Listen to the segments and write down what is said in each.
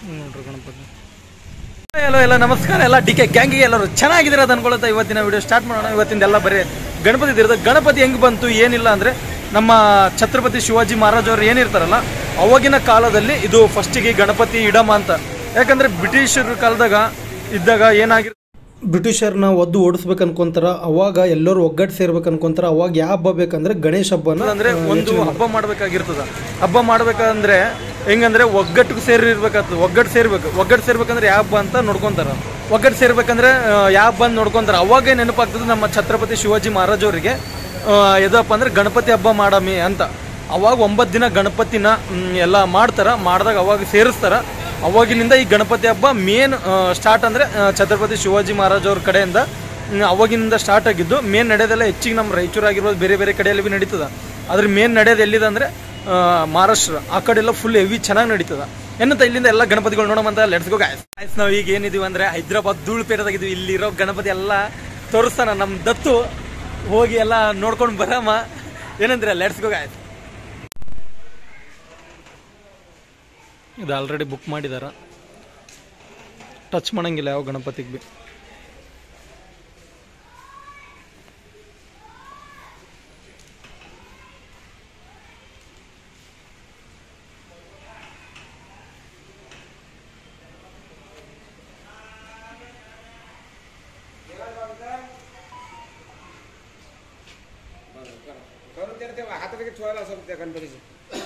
ನೋಡ್ರಿ ಗಣಪತಿ ಹಲೋ ಎಲ್ಲ ನಮಸ್ಕಾರ ಎಲ್ಲ ಡಿ ಕೆ ಗ್ಯಾಂಗಿಗೆ ಎಲ್ಲರೂ ಚೆನ್ನಾಗಿದ್ದೀರ ಅಂತ ಅನ್ಕೊಳ್ತಾ ಇವತ್ತಿನ ವಿಡಿಯೋ ಸ್ಟಾರ್ಟ್ ಮಾಡೋಣ ಇವತ್ತಿಂದ ಎಲ್ಲ ಬರೀ ಗಣಪತಿ ಇರೋದು ಗಣಪತಿ ಹೆಂಗ್ ಬಂತು ಏನಿಲ್ಲ ಅಂದ್ರೆ ನಮ್ಮ ಛತ್ರಪತಿ ಶಿವಾಜಿ ಮಹಾರಾಜ್ ಅವ್ರು ಏನಿರ್ತಾರಲ್ಲ ಅವಾಗಿನ ಕಾಲದಲ್ಲಿ ಇದು ಫಸ್ಟಿಗೆ ಗಣಪತಿ ಇಡಮ ಅಂತ ಯಾಕಂದ್ರೆ ಬ್ರಿಟಿಷರ ಕಾಲದಾಗ ಇದ್ದಾಗ ಏನಾಗಿರ್ ಬ್ರಿಟಿಷರ್ನ ಒದ್ದು ಓಡಿಸ್ಬೇಕು ಅನ್ಕೊಂತಾರ ಅವಾಗ ಎಲ್ಲರೂ ಒಗ್ಗಟ್ಟು ಸೇರ್ಬೇಕು ಅನ್ಕೊಂತಾರ ಅವಾಗ ಯಾವ ಹಬ್ಬ ಬೇಕಂದ್ರೆ ಗಣೇಶ ಹಬ್ಬನ ಅಂದ್ರೆ ಒಂದು ಹಬ್ಬ ಮಾಡ್ಬೇಕಾಗಿರ್ತದ ಹಬ್ಬ ಮಾಡ್ಬೇಕಂದ್ರೆ ಹೆಂಗಂದ್ರೆ ಒಗ್ಗಟ್ಟು ಸೇರಿರ್ಬೇಕಾಗ್ತದೆ ಒಗ್ಗಟ್ಟು ಸೇರ್ಬೇಕು ಒಗ್ಗಟ್ಟು ಸೇರ್ಬೇಕಂದ್ರೆ ಯಾವ ಹಬ್ಬ ಅಂತ ನೋಡ್ಕೊಂತಾರ ಒಗ್ಗಟ್ಟು ಸೇರ್ಬೇಕಂದ್ರೆ ಆ, ಯಾವ ಹಬ್ಬ ಅಂತ ನೋಡ್ಕೊಂತಾರ ಅವಾಗೇ ನೆನಪಾಗ್ತದೆ ನಮ್ಮ ಛತ್ರಪತಿ ಶಿವಾಜಿ ಮಹಾರಾಜ್ ಅವರಿಗೆ ಎದಪ್ಪ ಅಂದ್ರೆ ಗಣಪತಿ ಹಬ್ಬ ಮಾಡಮಿ ಅಂತ ಅವಾಗ ಒಂಬತ್ತು ದಿನ ಗಣಪತಿನ ಮ್, ಎಲ್ಲ ಮಾಡ್ತಾರ ಮಾಡಿದಾಗ ಅವಾಗ ಸೇರಿಸ್ತಾರ ಅವಾಗಿನಿಂದ ಈ ಗಣಪತಿ ಹಬ್ಬ ಮೇನ್ ಸ್ಟಾರ್ಟ್ ಅಂದ್ರೆ ಆ, ಛತ್ರಪತಿ ಶಿವಾಜಿ ಮಹಾರಾಜ್ ಅವ್ರ ಕಡೆಯಿಂದ ಹ್ಮ್, ಅವಾಗಿನಿಂದ ಸ್ಟಾರ್ಟ್ ಆಗಿದ್ದು ಮೇನ್ ನಡೆಯೋದೆಲ್ಲ ಹೆಚ್ಚಿಗೆ ನಮ್ಮ ರಾಯಚೂರು ಆಗಿರ್ಬೋದು ಬೇರೆ ಬೇರೆ ಕಡೆಯಲ್ಲಿ ಭೀ ನಡೀತದ ಅದ್ರ ಮೇನ್ ನಡೆಯೋದು ಎಲ್ಲಿದೆ ಅಂದ್ರೆ ಆ, ಮಹಾರಾಷ್ಟ್ರ ಆ ಕಡೆ ಎಲ್ಲ ಫುಲ್ ಹೆವಿ ಚೆನ್ನಾಗಿ ನಡೀತದ ಏನಂತ ಇಲ್ಲಿಂದ ಎಲ್ಲ ಗಣಪತಿಗಳು ನೋಡೋಮಂತ ಲೆಟ್ಸ್ ಗೋ ಗಾಯ್ಸ್ ಗಾಯ್ಸ್ ನಾವು ಈಗ ಏನಿದೀವಿ ಅಂದ್ರೆ ಹೈದ್ರಾಬಾದ್ ಧೂಳುಪೇಟದಾಗಿದ್ವಿ ಇಲ್ಲಿರೋ ಗಣಪತಿ ಎಲ್ಲ ತೋರಿಸ್ತಾನ ನಮ್ಮ ದತ್ತು ಹೋಗಿ ಎಲ್ಲ ನೋಡ್ಕೊಂಡು ಬರಮ್ಮ ಏನಂದ್ರೆ ಲೆಟ್ಸ್ ಗೋ ಗಾಯ್ಸ್ ಇದು ಆಲ್ರೆಡಿ ಬುಕ್ ಮಾಡಿದಾರ ಟಚ್ ಮಾಡಂಗಿಲ್ಲ ಯಾವ ಗಣಪತಿಗೆ ಭೀ करून तर ते हातात ठेवायला असं त्या गणपतीचे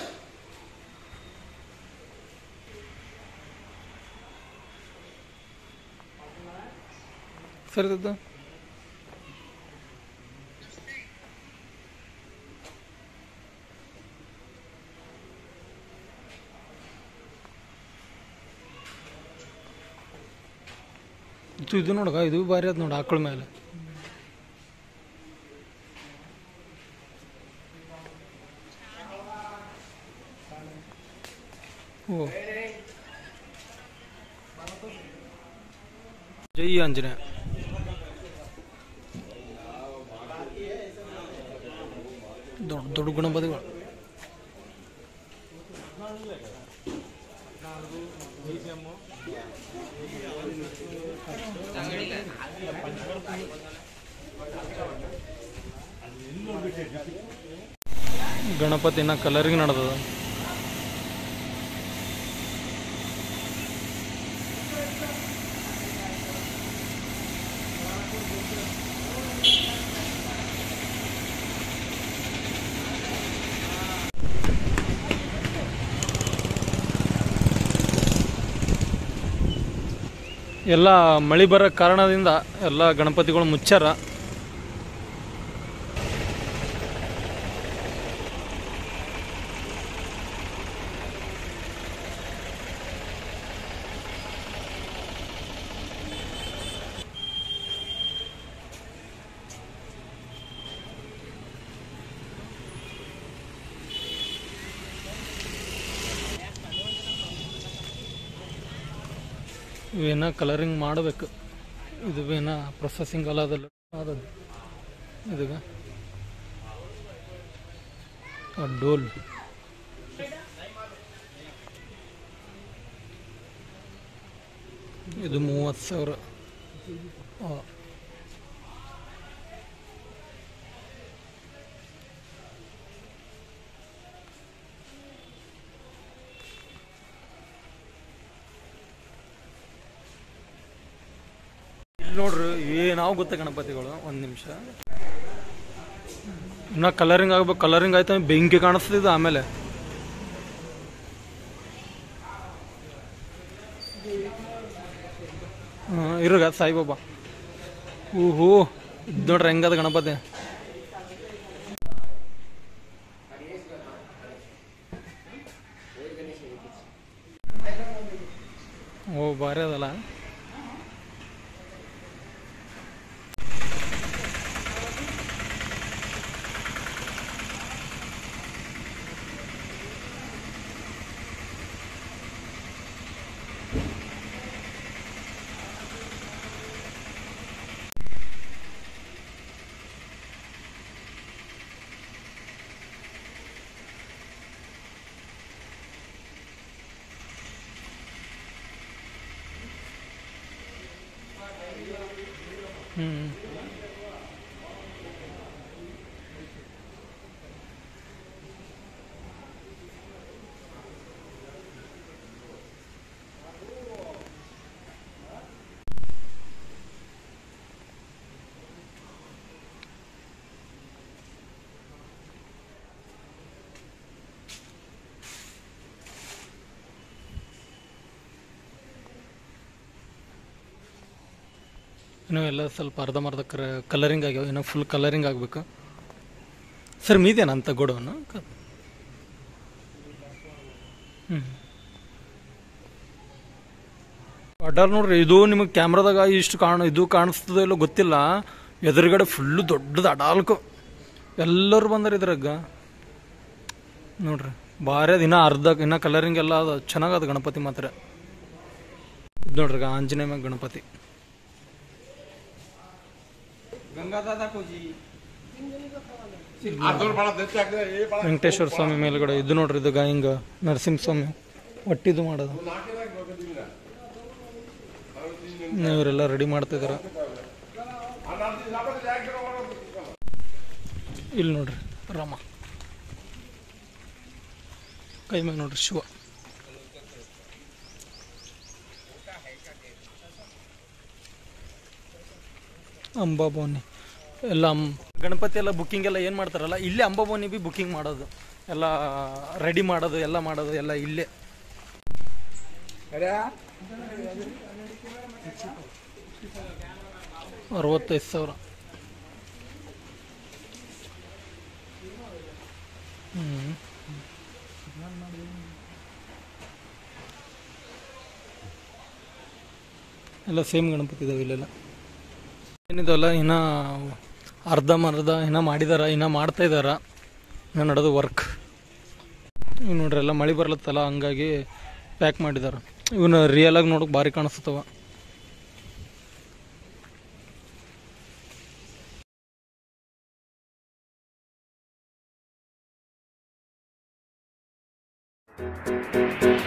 ಸರಿ ದತ್ತು ಇದು ಇದು ನೋಡಗ ಇದು ಭಾರಿ ಅದ ನೋಡ ಆಕಳ ಮೇಲೆ ಓ ಜೈ ಆಂಜನೇಯ ದೊಡ್ಡ ದೊಡ್ಡ ಗಣಪತಿಗಳು ಗಣಪತಿನ ಕಲರಿಂಗ್ ನಡೆದದ ಎಲ್ಲ ಮಳಿ ಬರೋ ಕಾರಣದಿಂದ ಎಲ್ಲ ಗಣಪತಿಗಳು ಮುಚ್ಚಾರ ಇವೇನ ಕಲರಿಂಗ್ ಮಾಡಬೇಕು ಇದು ಏನ ಪ್ರೊಸೆಸಿಂಗ್ ಅಲ್ಲದಲ್ಲ ಅದದು ಇದೀಗ ಆ ಡೋಲ್ ಇದು ಮೂವತ್ತು ಸಾವಿರ ಆ. ಇಲ್ಲಿ ನೋಡ್ರಿ ಏನಾವ್ ಗೊತ್ತ ಗಣಪತಿಗಳು ಒಂದ್ ನಿಮಿಷ ಇನ್ನ ಕಲರಿಂಗ್ ಆಗ್ಬೇಕು ಕಲರಿಂಗ್ ಆಯ್ತು ಅಂದ್ರೆ ಬೆಂಕಿ ಕಾಣಿಸ್ತಿದ್ದು ಆಮೇಲೆ ಹ್ಮ್, ಇರುಗ ಸಾಯಿಬಾಬಾ ಊಹೂ ಇದ್ ನೋಡ್ರಿ ಹೆಂಗದ ಗಣಪತಿ ಓ ಭಾರಿ ಅದಲ್ಲ ಹ್ಞೂ ಇನ್ನೂ ಎಲ್ಲ ಸ್ವಲ್ಪ ಅರ್ಧಂಬರ್ಧ ಕರ ಕಲರಿಂಗ್ ಆಗ್ಯಾವ ಇನ್ನೂ ಫುಲ್ ಕಲರಿಂಗ್ ಆಗಬೇಕು ಸರ್ ಮೀದೇನ ಅಂತ ಗೋಡವನ್ನು ಹ್ಞೂ ಅಡ್ಡಾರ್ ನೋಡ್ರಿ ಇದು ನಿಮಗೆ ಕ್ಯಾಮ್ರಾದಾಗ ಇಷ್ಟು ಕಾಣ ಇದು ಕಾಣಿಸ್ತದೋ ಇಲ್ಲೋ ಗೊತ್ತಿಲ್ಲ ಎದುರುಗಡೆ ಫುಲ್ಲು ದೊಡ್ಡದು ಅಡಾಲ್ಕು ಎಲ್ಲರೂ ಬಂದಾರ ಇದ್ರಾಗ ನೋಡ್ರಿ ಭಾರಿ ಅದು ಇನ್ನೂ ಅರ್ಧ ಇನ್ನೂ ಕಲರಿಂಗ್ ಎಲ್ಲ ಅದು ಚೆನ್ನಾಗದ ಗಣಪತಿ ಮಾತ್ರ ಇದು ನೋಡ್ರಿ ಆಂಜನೇಯ ಮ್ಯಾಗ ಗಣಪತಿ गंगा दादा को जी ವೆಂಕಟೇಶ್ವರ ಸ್ವಾಮಿ ಮೇಲ್ಗಡೆ ಇದು ನೋಡ್ರಿ ಇದು ಹಿಂಗ ನರಸಿಂಹ ಸ್ವಾಮಿ ಒಟ್ಟಿದು ಮಾಡೋದು ಇವರೆಲ್ಲ ರೆಡಿ ಮಾಡ್ತಿದಾರ ಇಲ್ಲಿ ನೋಡ್ರಿ ರಾಮ ಕೈ ಮ್ಯಾಗ ನೋಡ್ರಿ ಶಿವ ಅಂಬಾಭವಾನಿ ಎಲ್ಲ ಅಂ- ಗಣಪತಿ ಎಲ್ಲ ಬುಕ್ಕಿಂಗ್ ಎಲ್ಲ ಏನು ಮಾಡ್ತಾರಲ್ಲ ಇಲ್ಲೇ ಅಂಬಾಭವಾನಿ ಬಿ ಬುಕ್ಕಿಂಗ್ ಮಾಡೋದು ಎಲ್ಲ ರೆಡಿ ಮಾಡೋದು ಎಲ್ಲ ಮಾಡೋದು ಎಲ್ಲ ಇಲ್ಲೇ अरे ಅರವತ್ತೈದು ಸಾವಿರ ಹ್ಞೂ ಎಲ್ಲ ಸೇಮ್ ಗಣಪತಿ ಇದಾವೆ ಇಲ್ಲೆಲ್ಲ ಏನಿದಲ್ಲ ಇನ್ನ ಅರ್ಧ ಮರ್ಧ ಇನ್ನ ಮಾಡಿದಾರ ಇನ್ನ ಮಾಡ್ತಾ ಇದಾರ ಇನ್ನ ನಡೆದು ವರ್ಕ್ ಇವ್ ನೋಡ್ರಿ ಎಲ್ಲ ಮಳೆ ಬರ್ಲತ್ತಲ್ಲ ಹಂಗಾಗಿ ಪ್ಯಾಕ್ ಮಾಡಿದಾರ ಇವನ್ನ ರಿಯಲ್ ಆಗಿ ನೋಡಕ್ ಭಾರಿ ಕಾಣಿಸ್ತವ Thank